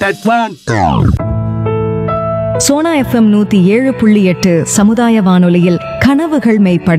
that one Sona FM நூத்தி ஏழு புள்ளி எட்டு சமுதாய வானொலியில் கனவுகள் மெய்ப்பட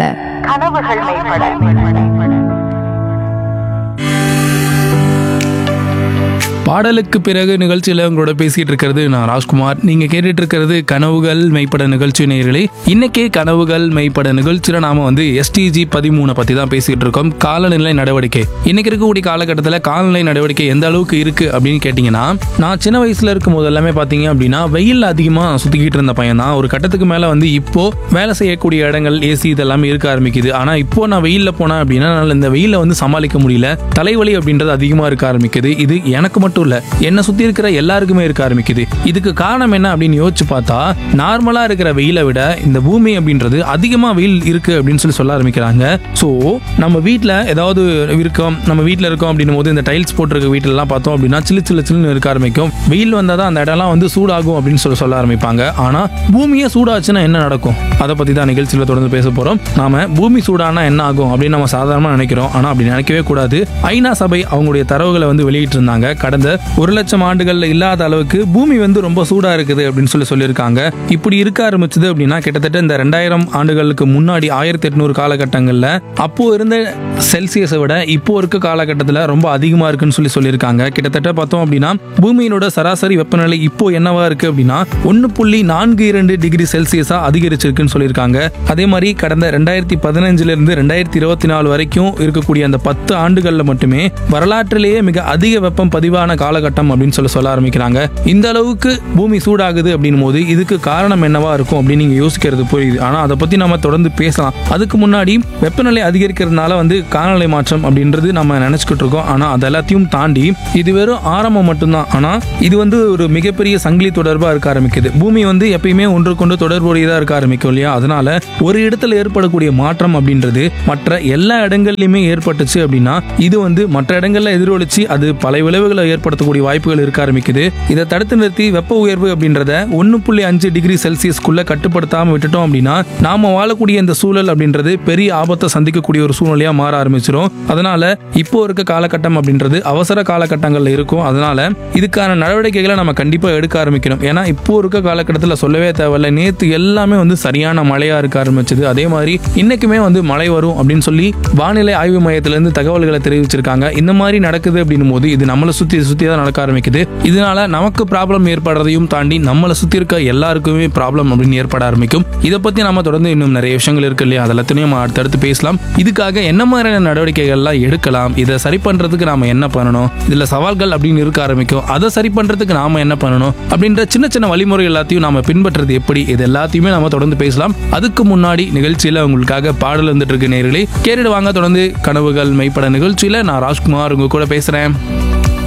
பாடலுக்கு பிறகு நிகழ்ச்சியில் உங்களோட பேசிட்டு இருக்கிறது நான் ராஜ்குமார் நீங்க கேட்டுட்டு இருக்கிறது கனவுகள் மெய்ப்பட நிகழ்ச்சி நேயர்களே இன்னைக்கே கனவுகள் மெய்ப்பட நிகழ்ச்சியில நாம வந்து எஸ்டிஜி பதிமூணை பத்தி தான் பேசிட்டு இருக்கோம் காலநிலை நடவடிக்கை இன்னைக்கு இருக்கக்கூடிய காலகட்டத்தில் காலநிலை நடவடிக்கை எந்த அளவுக்கு இருக்கு அப்படின்னு கேட்டிங்கன்னா நான் சின்ன வயசுல இருக்கும் போது எல்லாமே பார்த்தீங்க அப்படின்னா வெயில் அதிகமாக சுத்திக்கிட்டு இருந்த பையன் தான் ஒரு கட்டத்துக்கு மேலே வந்து இப்போ வேலை செய்யக்கூடிய இடங்கள் ஏசி இதெல்லாமே இருக்க ஆரம்பிக்குது ஆனால் இப்போ நான் வெயிலில் போனேன் அப்படின்னா என்னால் இந்த வெயில வந்து சமாளிக்க முடியல தலைவலி அப்படின்றது அதிகமாக இருக்க ஆரம்பிக்குது இது எனக்கு மட்டும் இல்ல என்னை சுத்தி இருக்கிற எல்லாருக்குமே இருக்க ஆரம்பிக்குது இதுக்கு காரணம் என்ன அப்படின்னு யோசிச்சு பார்த்தா நார்மலா இருக்கிற வெயிலை விட இந்த பூமி அப்படின்றது அதிகமா வெயில் இருக்கு அப்படின்னு சொல்லி சொல்ல ஆரம்பிக்கிறாங்க ஸோ நம்ம வீட்டில் ஏதாவது இருக்கோம் நம்ம வீட்டில் இருக்கோம் அப்படின்னும் போது இந்த டைல்ஸ் போட்டிருக்க வீட்டிலலாம் பார்த்தோம் அப்படின்னா சில்லு சில்லு சில்லுன்னு இருக்க ஆரம்பிக்கும் வெயில் வந்தால் தான் அந்த இடம்லாம் வந்து சூடாகும் அப்படின்னு சொல்லி சொல்ல ஆரம்பிப்பாங்க ஆனால் பூமியே சூடாச்சுன்னா என்ன நடக்கும் அதை பற்றி தான் நிகழ்ச்சியில் தொடர்ந்து பேச போகிறோம் நாம பூமி சூடானா என்ன ஆகும் அப்படின்னு நம்ம சாதாரணமாக நினைக்கிறோம் ஆனால் அப்படி நினைக்கவே கூடாது ஐநா சபை அவங்களுடைய தரவுகளை வந்து வெளியிட்டிருந்தாங்க கடந்த ஒரு லட்சம் ஆண்டுகள்ல இல்லாத அளவுக்கு பூமி வந்து ரொம்ப சூடா இருக்குது அப்படின்னு சொல்லி சொல்லியிருக்காங்க இப்படி இருக்க ஆரம்பிச்சது அப்படின்னா கிட்டத்தட்ட இந்த ரெண்டாயிரம் ஆண்டுகளுக்கு முன்னாடி ஆயிரத்தி எட்நூறு காலகட்டங்கள்ல அப்போ இருந்த செல்சியஸை விட இப்போ இருக்க காலகட்டத்தில் ரொம்ப அதிகமா இருக்குன்னு சொல்லி சொல்லியிருக்காங்க கிட்டத்தட்ட பார்த்தோம் அப்படின்னா பூமியினோட சராசரி வெப்பநிலை இப்போ என்னவா இருக்கு அப்படின்னா ஒன்று புள்ளி நான்கு இரண்டு டிகிரி செல்சியஸா அதிகரிச்சிருக்குன்னு சொல்லியிருக்காங்க அதே மாதிரி கடந்த ரெண்டாயிரத்தி பதினஞ்சுல இருந்து ரெண்டாயிரத்தி இருபத்தி நாலு வரைக்கும் இருக்கக்கூடிய அந்த பத்து ஆண்டுகள்ல மட்டுமே வரலாற்றிலேயே மிக அதிக வெப்பம் பதிவான காலகட்டம் அப்படின்னு சொல்லி சொல்ல ஆரம்பிக்கிறாங்க இந்த அளவுக்கு பூமி சூடாகுது அப்படின்னும் போது இதுக்கு காரணம் என்னவா இருக்கும் அப்படின்னு நீங்க யோசிக்கிறது புரியுது ஆனா அதை பத்தி நம்ம தொடர்ந்து பேசலாம் அதுக்கு முன்னாடி வெப்பநிலை அதிகரிக்கிறதுனால வந்து காலநிலை மாற்றம் அப்படின்றது நம்ம நினைச்சுக்கிட்டு இருக்கோம் ஆனா அது எல்லாத்தையும் தாண்டி இது வெறும் ஆரம்பம் மட்டும்தான் ஆனா இது வந்து ஒரு மிகப்பெரிய சங்கிலி தொடர்பா இருக்க ஆரம்பிக்குது பூமி வந்து எப்பயுமே ஒன்றுக்கொண்டு தொடர்புடையதா இருக்க ஆரம்பிக்கும் இல்லையா அதனால ஒரு இடத்துல ஏற்படக்கூடிய மாற்றம் அப்படின்றது மற்ற எல்லா இடங்கள்லயுமே ஏற்பட்டுச்சு அப்படின்னா இது வந்து மற்ற இடங்கள்ல எதிரொலிச்சு அது பல விளைவுகளை ஏற்படுத்தக்கூடிய வாய்ப்புகள் இருக்க ஆரம்பிக்குது இதை தடுத்து நிறுத்தி வெப்ப உயர்வு அப்படின்றத ஒன்று புள்ளி அஞ்சு டிகிரி செல்சியஸ்க்குள்ள கட்டுப்படுத்தாம விட்டுட்டோம் அப்படின்னா நாம வாழக்கூடிய இந்த சூழல் அப்படின்றது பெரிய ஆபத்தை சந்திக்கக்கூடிய ஒரு சூழ்நிலையா மாற ஆரம்பிச்சிரும் அதனால இப்போ இருக்க காலகட்டம் அப்படின்றது அவசர காலகட்டங்கள்ல இருக்கும் அதனால இதுக்கான நடவடிக்கைகளை நம்ம கண்டிப்பா எடுக்க ஆரம்பிக்கணும் ஏன்னா இப்போ இருக்க காலகட்டத்தில் சொல்லவே தேவையில்ல நேத்து எல்லாமே வந்து சரியான மழையா இருக்க ஆரம்பிச்சது அதே மாதிரி இன்னைக்குமே வந்து மழை வரும் அப்படின்னு சொல்லி வானிலை ஆய்வு மையத்திலிருந்து தகவல்களை தெரிவிச்சிருக்காங்க இந்த மாதிரி நடக்குது அப்படின்னும் போது இது நம்மளை சுத்தி சுத்தி தான் நடக்க ஆரம்பிக்குது இதனால நமக்கு ப்ராப்ளம் ஏற்படுறதையும் தாண்டி நம்மளை சுத்தி இருக்க எல்லாருக்குமே ப்ராப்ளம் அப்படின்னு ஏற்பட ஆரம்பிக்கும் இதை பத்தி நாம தொடர்ந்து இன்னும் நிறைய விஷயங்கள் இருக்கு இல்லையா அதெல்லாத்தையும் நம்ம அடுத்தடுத்து பேசலாம் இதுக்காக என்ன மாதிரியான நடவடிக்கைகள்லாம் எடுக்கலாம் இதை சரி பண்றதுக்கு நாம என்ன பண்ணணும் இதுல சவால்கள் அப்படின்னு இருக்க ஆரம்பிக்கும் அதை சரி பண்றதுக்கு நாம என்ன பண்ணணும் அப்படின்ற சின்ன சின்ன வழிமுறை எல்லாத்தையும் நாம பின்பற்றுறது எப்படி இது எல்லாத்தையுமே நாம தொடர்ந்து பேசலாம் அதுக்கு முன்னாடி நிகழ்ச்சியில உங்களுக்காக பாடல் வந்துட்டு இருக்கு நேர்களே கேட்டுட்டு வாங்க தொடர்ந்து கனவுகள் மெய்ப்பட நிகழ்ச்சியில நான் ராஜ்குமார் உங்க கூட பேசுறேன்